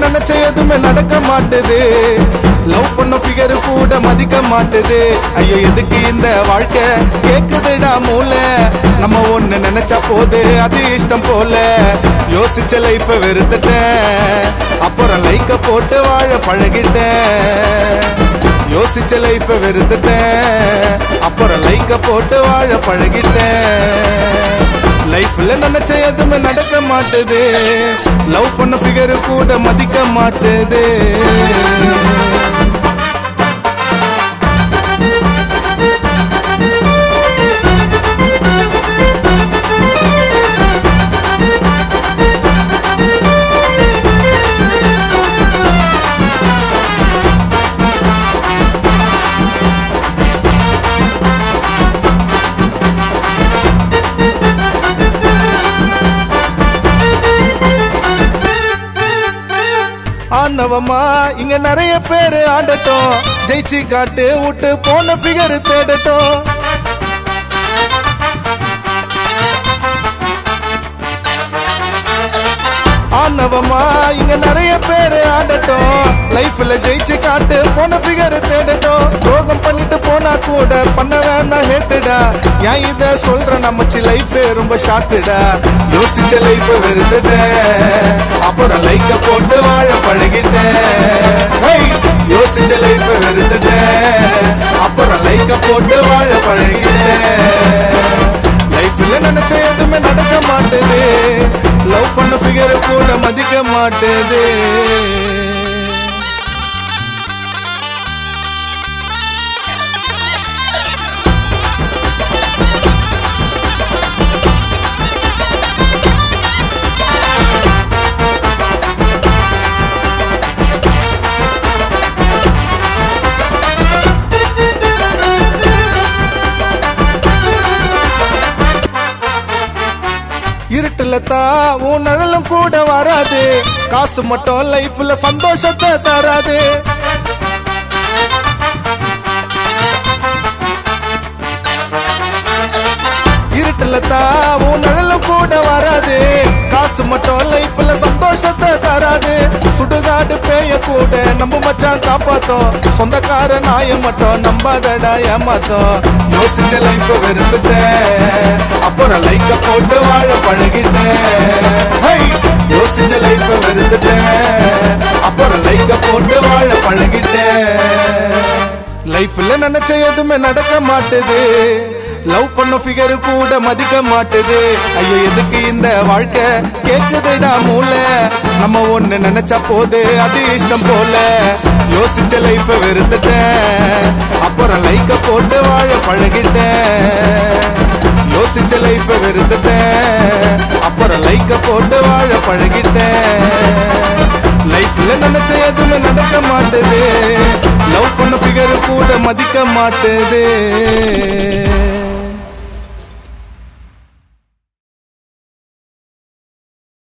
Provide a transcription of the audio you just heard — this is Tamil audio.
நினைச்ச எதுவுமே நடக்க மாட்டுது லவ் பண்ண ஃபிகர் கூட மதிக்க மாட்டுது ஐயோ எதுக்கு இந்த வாழ்க்கை கேக்குதுடா மூளை நம்ம ஒண்ணு நினைச்சா போது அது இஷ்டம் போல யோசிச்ச லைஃப வெறுத்துட்டேன் அப்புறம் லைக்க போட்டு வாழ பழகிட்டேன் யோசிச்ச லைஃப வெறுத்துட்டேன் அப்புறம் லைக்க போட்டு வாழ பழகிட்டேன் லைஃப்ல நினைச்ச எதுவுமே நடக்க மாட்டுது லவ் பண்ண ஃபிகர் கூட மதிக்க மாட்டுது ஆனவமா இங்க நிறைய பேரு ஆடட்டும் ஜெயிச்சு காட்டு விட்டு போன ஃபிகர் தேடட்டும் ஆனவமா இங்க நிறைய பேரு ஆடட்டும் லைஃப்ல ஜெயிச்சு காட்டு போன ஃபிகர் தேடட்டும் துரோகம் பண்ணிட்டு போனா கூட பண்ண வேணாம் ஹேட்டுடா ஏன் இத சொல்ற நம்மச்சி லைஃப் ரொம்ப ஷார்ட்டுடா யோசிச்ச லைஃப் வெறுத்துட்டேன் அப்புறம் லைக்க போட்டு வாழ பழகிட்டேன் ஹேய், யோசிச்ச லைஃப் வெறுத்துட்டேன் அப்புறம் லைக்க போட்டு வாழ பழகிட்டேன் லைஃப்ல நினைச்ச எதுவுமே நடக்க மாட்டுது லவ் பண்ண ஃபிகர் கூட மதிக்க மாட்டுது இருட்டுல தான் உன் நிழலும் கூட வராது காசு மட்டும் லைஃப்ல சந்தோஷத்தை தராது இருட்டுல தான் உன் நிழலும் கூட வராது காசு மட்டும் லைஃப்ல சந்தோஷத்தை தராது சுடுகாடு பேய கூட நம்ம மச்சான் காப்பாத்தோம் சொந்தக்கார நாய மட்டும் நம்பாதடா ஏமாத்தோம் யோசிச்ச லைஃப் வெறுத்துட்டேன் அப்புறம் லைக்க போட்டு வாழ பழகிட்டேன் ஹை! யோசிச்ச லைஃப் வெறுத்துட்டேன் அப்புறம் லைக்க போட்டு வாழ பழகிட்டேன் லைஃப்ல நினைச்ச எதுவுமே நடக்க மாட்டுது லவ் பண்ண ஃபிகர் கூட மதிக்க மாட்டுது ஐயோ எதுக்கு இந்த வாழ்க்கை கேக்குதுடா மூளை நம்ம ஒண்ணு நினைச்சா போது அது இஷ்டம் போல யோசிச்ச லைஃப் வெறுத்துட்டேன் அப்புறம் லைக்க போட்டு வாழ பழகிட்டேன் யோசிச்ச லைஃப் வெறுத்துட்டேன் அப்புறம் லைக்க போட்டு வாழ பழகிட்டேன் லைஃப்ல நினைச்ச எதுவுமே நடக்க மாட்டுது லவ் பண்ண ஃபிகர் கூட மதிக்க மாட்டுது